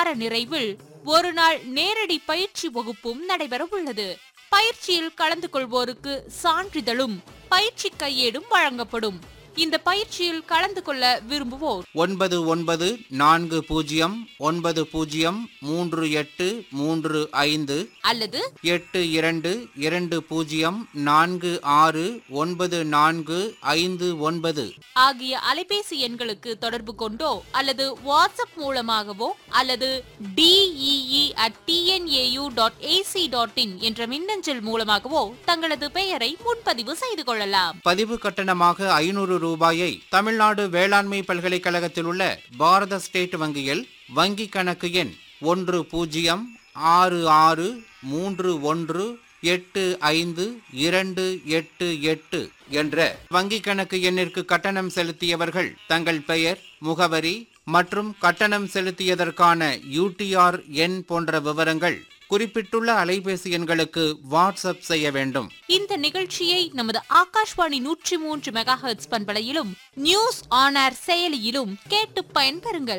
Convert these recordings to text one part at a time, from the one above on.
வார நிறைவில் ஒரு நாள் நேரடி பயிற்சி வகுப்பும் நடைபெற உள்ளது பயிற்சியில் கலந்து கொள்வோருக்கு சான்றிதழும் பயிற்சி கையேடும் வழங்கப்படும் இந்த பயிற்சியில் கலந்து கொள்ள விரும்புவோர் ஒன்பது ஒன்பது நான்கு பூஜ்ஜியம் ஒன்பது பூஜ்ஜியம் மூன்று எட்டு மூன்று ஐந்து அல்லது எட்டு இரண்டு இரண்டு பூஜ்ஜியம் நான்கு ஆறு ஒன்பது நான்கு ஐந்து ஒன்பது ஆகிய அலைபேசி எண்களுக்கு தொடர்பு கொண்டோ அல்லது வாட்ஸ்அப் மூலமாகவோ அல்லது DEE at TNAU dot AC dot in என்ற மின்னஞ்சல் மூலமாகவோ தங்களது பெயரை முன்பதிவு செய்து கொள்ளலாம் பதிவு கட்டணமாக ஐநூறு ரூபாயை தமிழ்நாடு வேளாண்மை பல்கலைக்கழகத்தில் உள்ள பாரத ஸ்டேட் வங்கியில் வங்கி கணக்கு எண் ஒன்று பூஜ்ஜியம் ஆறு ஆறு மூன்று ஒன்று எட்டு ஐந்து இரண்டு எட்டு எட்டு என்ற வங்கி கணக்கு எண்ணிற்கு கட்டணம் செலுத்தியவர்கள் தங்கள் பெயர் முகவரி மற்றும் கட்டணம் செலுத்தியதற்கான யூடிஆர் எண் போன்ற விவரங்கள் குறிப்பிட்டுள்ள அலைபேசி எண்களுக்கு வாட்ஸ்அப் செய்ய வேண்டும் இந்த நிகழ்ச்சியை நமது ஆகாஷ்வாணி நூற்றி மூன்று மெகா ஹெர்ட்ஸ் பண்பலையிலும் நியூஸ் ஆன் ஏர் செயலியிலும் கேட்டு பயன்பெறுங்கள்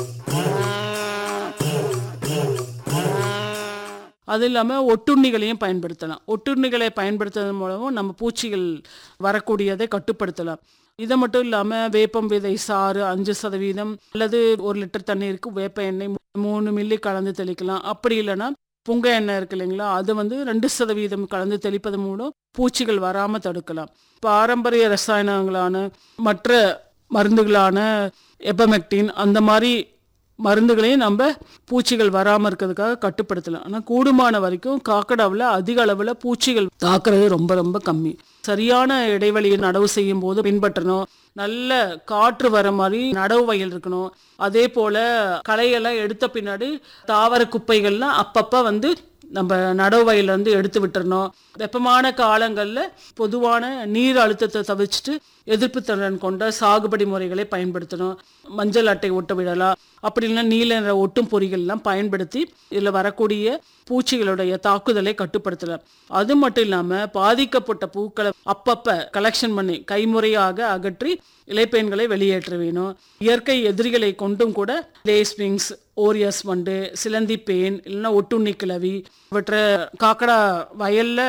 அது இல்லாமல் ஒட்டுண்ணிகளையும் பயன்படுத்தலாம் ஒட்டுண்ணிகளை பயன்படுத்துவதன் மூலமும் நம்ம பூச்சிகள் வரக்கூடியதை கட்டுப்படுத்தலாம் இதை மட்டும் இல்லாமல் வேப்பம் விதை சாறு அஞ்சு சதவீதம் அல்லது ஒரு லிட்டர் தண்ணீருக்கு வேப்ப எண்ணெய் மூணு மில்லி கலந்து தெளிக்கலாம் அப்படி இல்லைன்னா புங்க எண்ணெய் இருக்கு இல்லைங்களா அது வந்து ரெண்டு சதவீதம் கலந்து தெளிப்பதன் மூலம் பூச்சிகள் வராமல் தடுக்கலாம் பாரம்பரிய ரசாயனங்களான மற்ற மருந்துகளான எபமெக்டின் அந்த மாதிரி மருந்துகளையும் நம்ம பூச்சிகள் வராமல் இருக்கிறதுக்காக கட்டுப்படுத்தலாம் ஆனால் கூடுமான வரைக்கும் காக்கடாவில் அதிக அளவில் பூச்சிகள் தாக்குறது ரொம்ப ரொம்ப கம்மி சரியான இடைவெளியை நடவு செய்யும் போது பின்பற்றணும் நல்ல காற்று வர மாதிரி நடவு வயல் இருக்கணும் அதே போல களையெல்லாம் எடுத்த பின்னாடி தாவர குப்பைகள்லாம் அப்பப்போ வந்து நம்ம நடவு வயல்ல இருந்து எடுத்து விட்டுறணும் வெப்பமான காலங்களில் பொதுவான நீர் அழுத்தத்தை தவிர்த்துட்டு எதிர்ப்பு திறன் கொண்ட சாகுபடி முறைகளை பயன்படுத்தணும் மஞ்சள் அட்டை ஒட்ட விடலாம் அப்படி இல்லைன்னா நீல நிற ஒட்டும் பொறிகள்லாம் பயன்படுத்தி இதில் வரக்கூடிய பூச்சிகளுடைய தாக்குதலை கட்டுப்படுத்தலாம் அது மட்டும் இல்லாமல் பாதிக்கப்பட்ட பூக்களை அப்பப்போ கலெக்ஷன் பண்ணி கைமுறையாக அகற்றி இலைப்பெண்களை வெளியேற்ற வேணும் இயற்கை எதிரிகளை கொண்டும் கூட லேஸ்விங்ஸ் ஓரியஸ் வண்டு சிலந்தி பேன் இல்லைன்னா ஒட்டுண்ணி கிளவி இவற்றை காக்கடா வயல்ல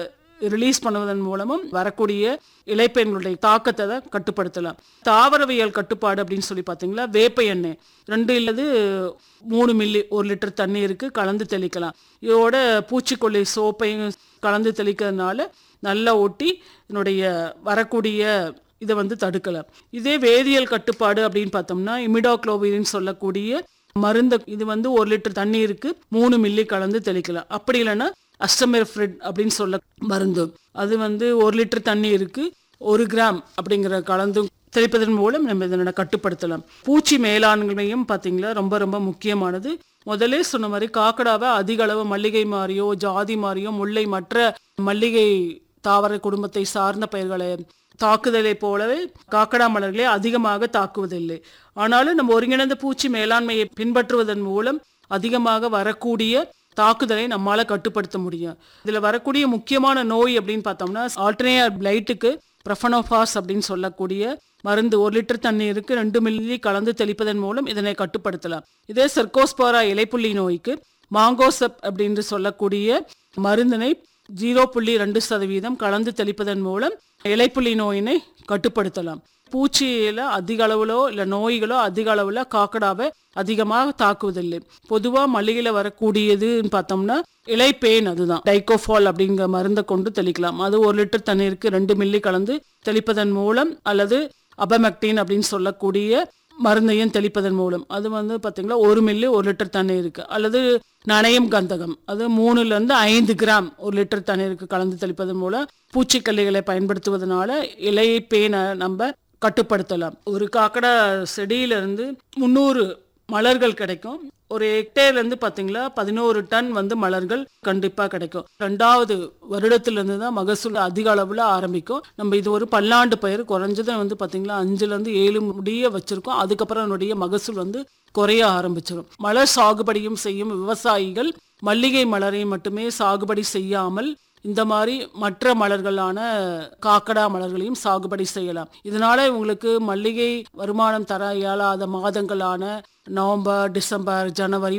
ரிலீஸ் பண்ணுவதன் மூலமும் வரக்கூடிய இலைப்பெண்களுடைய தாக்கத்தை தான் கட்டுப்படுத்தலாம் தாவரவியல் கட்டுப்பாடு அப்படின்னு சொல்லி பார்த்தீங்களா வேப்ப எண்ணெய் ரெண்டு இல்லது மூணு மில்லி ஒரு லிட்டர் தண்ணீருக்கு கலந்து தெளிக்கலாம் இதோட பூச்சிக்கொல்லி சோப்பையும் கலந்து தெளிக்கிறதுனால நல்லா ஒட்டி இதனுடைய வரக்கூடிய இதை வந்து தடுக்கலாம் இதே வேதியியல் கட்டுப்பாடு அப்படின்னு பார்த்தோம்னா இமிடாக்ளோவின் சொல்லக்கூடிய மருந்து இது வந்து ஒரு லிட்டர் தண்ணீருக்கு மூணு மில்லி கலந்து தெளிக்கலாம் அப்படி இல்லைன்னா அஸ்டமெர்ஃப்ரிட் அப்படின்னு சொல்ல மருந்து அது வந்து ஒரு லிட்டர் தண்ணீருக்கு ஒரு கிராம் அப்படிங்கிற கலந்து தெளிப்பதன் மூலம் நம்ம இதனை கட்டுப்படுத்தலாம் பூச்சி மேலாண்மையும் பார்த்தீங்களா ரொம்ப ரொம்ப முக்கியமானது முதலே சொன்ன மாதிரி காக்கடாவை அதிக அளவு மல்லிகை மாதிரியோ ஜாதி மாதிரியோ முல்லை மற்ற மல்லிகை தாவர குடும்பத்தை சார்ந்த பயிர்களை தாக்குதலை போலவே காக்கடா மலர்களே அதிகமாக தாக்குவதில்லை ஆனாலும் நம்ம ஒருங்கிணைந்த பூச்சி மேலாண்மையை பின்பற்றுவதன் மூலம் அதிகமாக வரக்கூடிய தாக்குதலை நம்மால கட்டுப்படுத்த முடியும் இதுல வரக்கூடிய முக்கியமான நோய் அப்படின்னு பார்த்தோம்னா ஆல்டர்னேயர் பிளைட்டுக்கு ப்ரஃபனோஃபாஸ் அப்படின்னு சொல்லக்கூடிய மருந்து ஒரு லிட்டர் தண்ணீருக்கு ரெண்டு மில்லி கலந்து தெளிப்பதன் மூலம் இதனை கட்டுப்படுத்தலாம் இதே சர்க்கோஸ்பாரா இலைப்புள்ளி நோய்க்கு மாங்கோசப் அப்படின்னு சொல்லக்கூடிய மருந்தினை ஜீரோ புள்ளி ரெண்டு சதவீதம் கலந்து தெளிப்பதன் மூலம் இலைப்புள்ளி நோயினை கட்டுப்படுத்தலாம் பூச்சியில அதிக அளவுலோ இல்லை நோய்களோ அதிக அளவுல காக்கடாவை அதிகமாக தாக்குவதில்லை பொதுவா மல்லிகையில வரக்கூடியதுன்னு பார்த்தோம்னா இலைப்பேன் அதுதான் டைகோஃபால் அப்படிங்கிற மருந்தை கொண்டு தெளிக்கலாம் அது ஒரு லிட்டர் தண்ணீருக்கு ரெண்டு மில்லி கலந்து தெளிப்பதன் மூலம் அல்லது அபமெக்டின் அப்படின்னு சொல்லக்கூடிய மருந்தையும் தெளிப்பதன் மூலம் அது வந்து பார்த்தீங்களா ஒரு மில்லி ஒரு லிட்டர் தண்ணீருக்கு அல்லது நனையும் கந்தகம் அது மூணுல இருந்து ஐந்து கிராம் ஒரு லிட்டர் தண்ணீருக்கு கலந்து தெளிப்பதன் மூலம் பூச்சிக்கல்லிகளை பயன்படுத்துவதனால இலை பேனை நம்ம கட்டுப்படுத்தலாம் ஒரு காக்கடா செடியிலிருந்து முந்நூறு மலர்கள் கிடைக்கும் ஒரு ஹெக்டேர்ல இருந்து பாத்தீங்களா பதினோரு டன் வந்து மலர்கள் கண்டிப்பா கிடைக்கும் ரெண்டாவது வருடத்துல இருந்து தான் மகசூல் அதிக அளவுல ஆரம்பிக்கும் நம்ம இது ஒரு பல்லாண்டு பயிர் குறைஞ்சது வந்து பாத்தீங்களா அஞ்சுல இருந்து ஏழு முடிய வச்சிருக்கோம் அதுக்கப்புறம் என்னுடைய மகசூல் வந்து குறைய ஆரம்பிச்சிடும் மலர் சாகுபடியும் செய்யும் விவசாயிகள் மல்லிகை மலரை மட்டுமே சாகுபடி செய்யாமல் இந்த மாதிரி மற்ற மலர்களான காக்கடா மலர்களையும் சாகுபடி செய்யலாம் இதனால உங்களுக்கு மல்லிகை வருமானம் தர இயலாத மாதங்களான நவம்பர் டிசம்பர் ஜனவரி